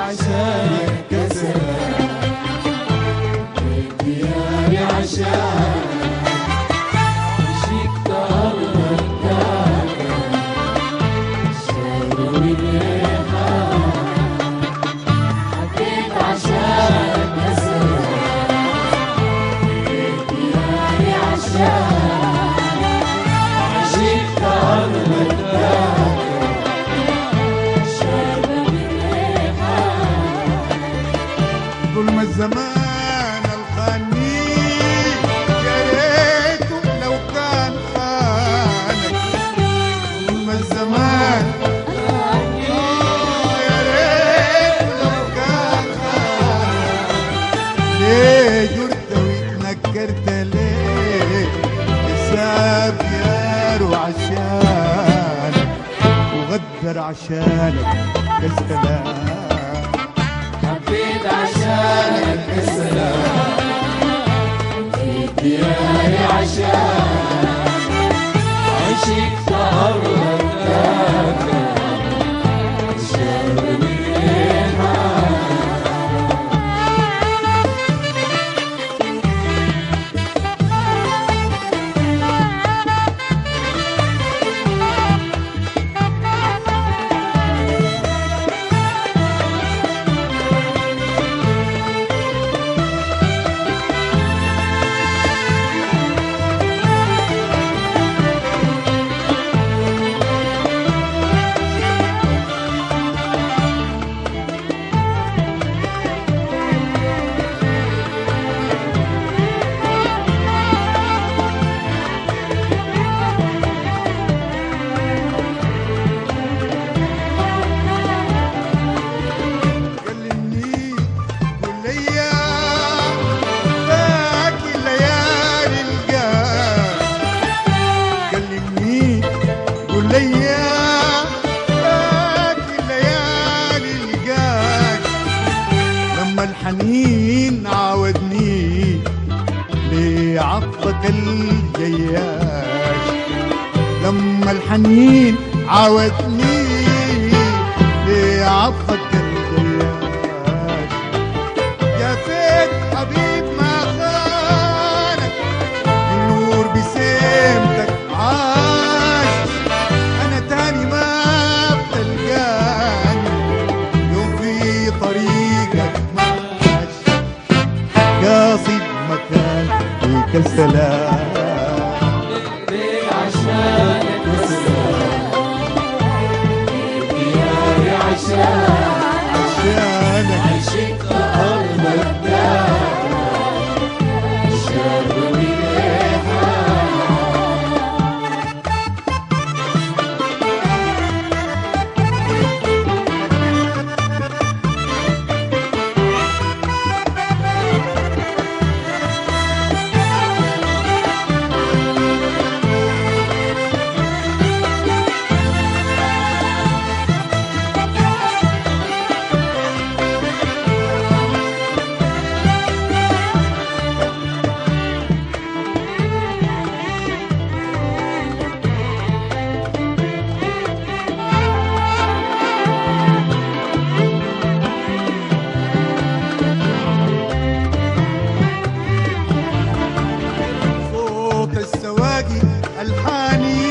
عشانك يا سلام دياري عشانك عشقت أرضك شاروي الريحان حبيت عشانك يا سلام دياري عشانك عشقت أرضك شاروي الريحان طول ما الزمان الخاني يا ريته لو كان خانك طول ما الزمان آه، يا ريت لو كان خانك ليه جرت واتنكرت ليه حساب يار وعشانك وغدر عشانك يا سلام حبيت عشانك يا سلام دياري عشانك عشقت أرضك شاروي الريحان كلمني قول لي باقي الليالي الجاي كلمني قول لي باقي الليالي الجاي لما الحنين عاودني لعطفك الجياش لما الحنين عاودني لعطفك الجياش يا فيك حبيب ما خانك النور بسيمتك عاش انا تاني ما بتلقاني يوم في طريقك ماشي قاصد مكان فيك السلام ليك عشانك يا سلام دياري عشانك عشانك عشقت أرضك شاروي الريحان صوت السواقي الحاني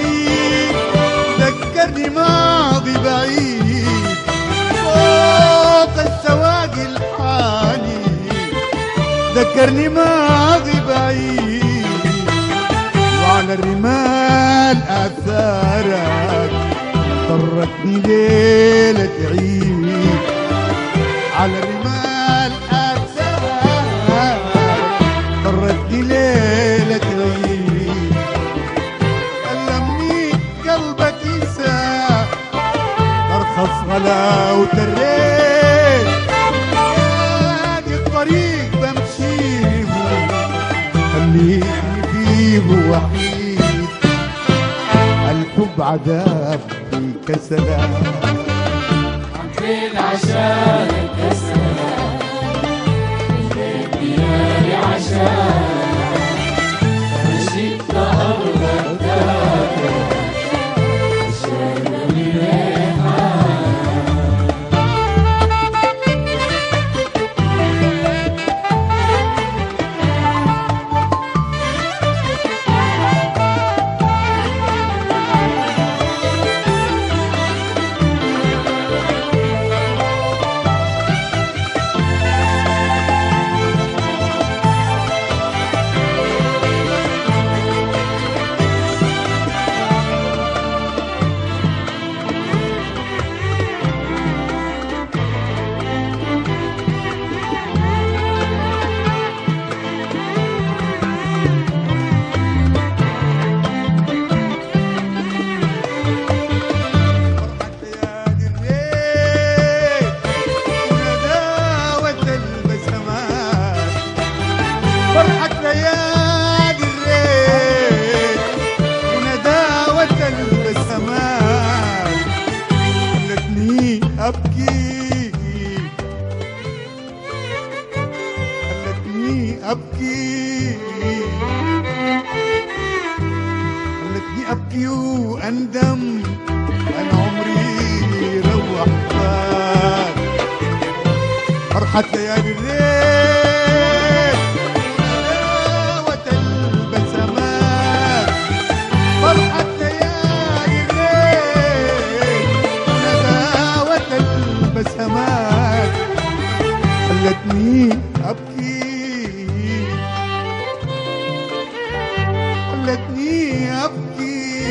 ذكرني ماضي بعيد صوت السواقي الحاني ذكرني ماضي بعيد وعلى الرمال آثارك طرتني ليلة عيد على الرمال آثارك طرتني ليلة عيد علمني قلبك ينسى ارخص غلاوة الريت ادي الطريق بمشيه خليني فيه وحيد الحب عذاب فيك سلام حبيت عشانك يا سلام دياري عشانك عشقت أرضك شاروي الريحان ابكي خلتني ابكي واندم انا عمري روح فات فرحة ليالي الليل حلاوة البسمات فرحة ليالي الليل نداوة البسمات خلتني أبكي خلتني أبكي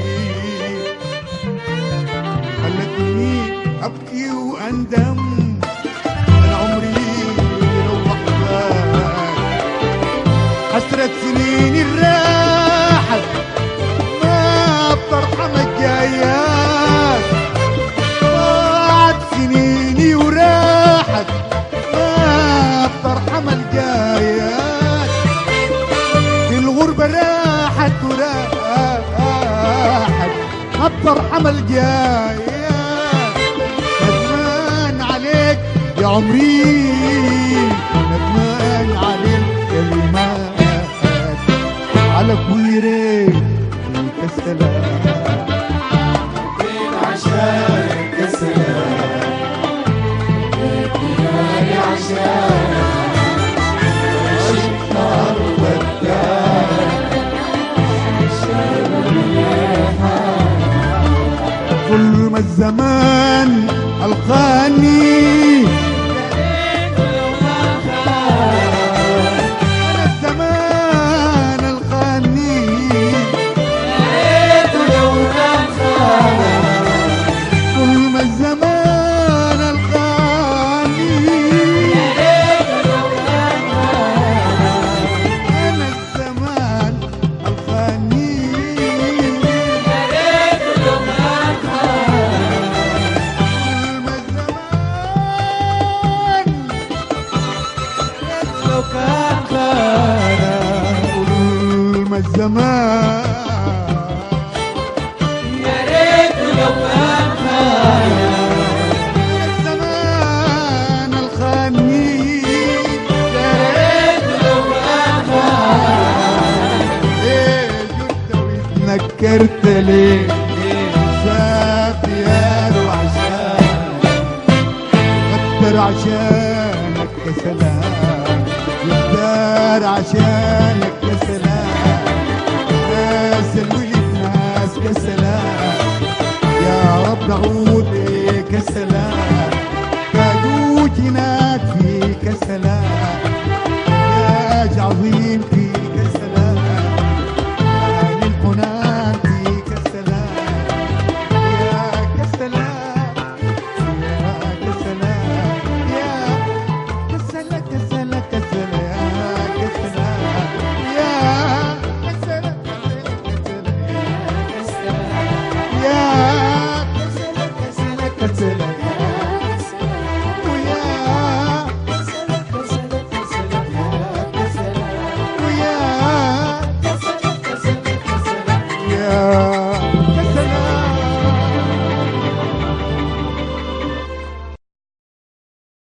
خلتني أبكي وأندم أنا عمري روح فات حسرة سنيني راحت ما بترحم الجايات ضاعت سنيني وراحت ما بترحم الجايات في الغربة راحت وراحت ما بترحم الجايات ندمان عليك يا عمري ندمان عليك كلمات على كويري السلام فين عشانك يا سلام دياري عشانك عشت أرضك ظلم الزمان القاني الزمان القاني ظلم الزمان القاني أنا الزمان القاني ظلم الزمان لو كان ظلم الزمان الزمان الخاني ليه جبت واتنكرت ليه شاف يا وعشان قدر عشانك يا سلام يقدر عشانك يا سلام ناس الولد ناس يا سلام يا رب نعود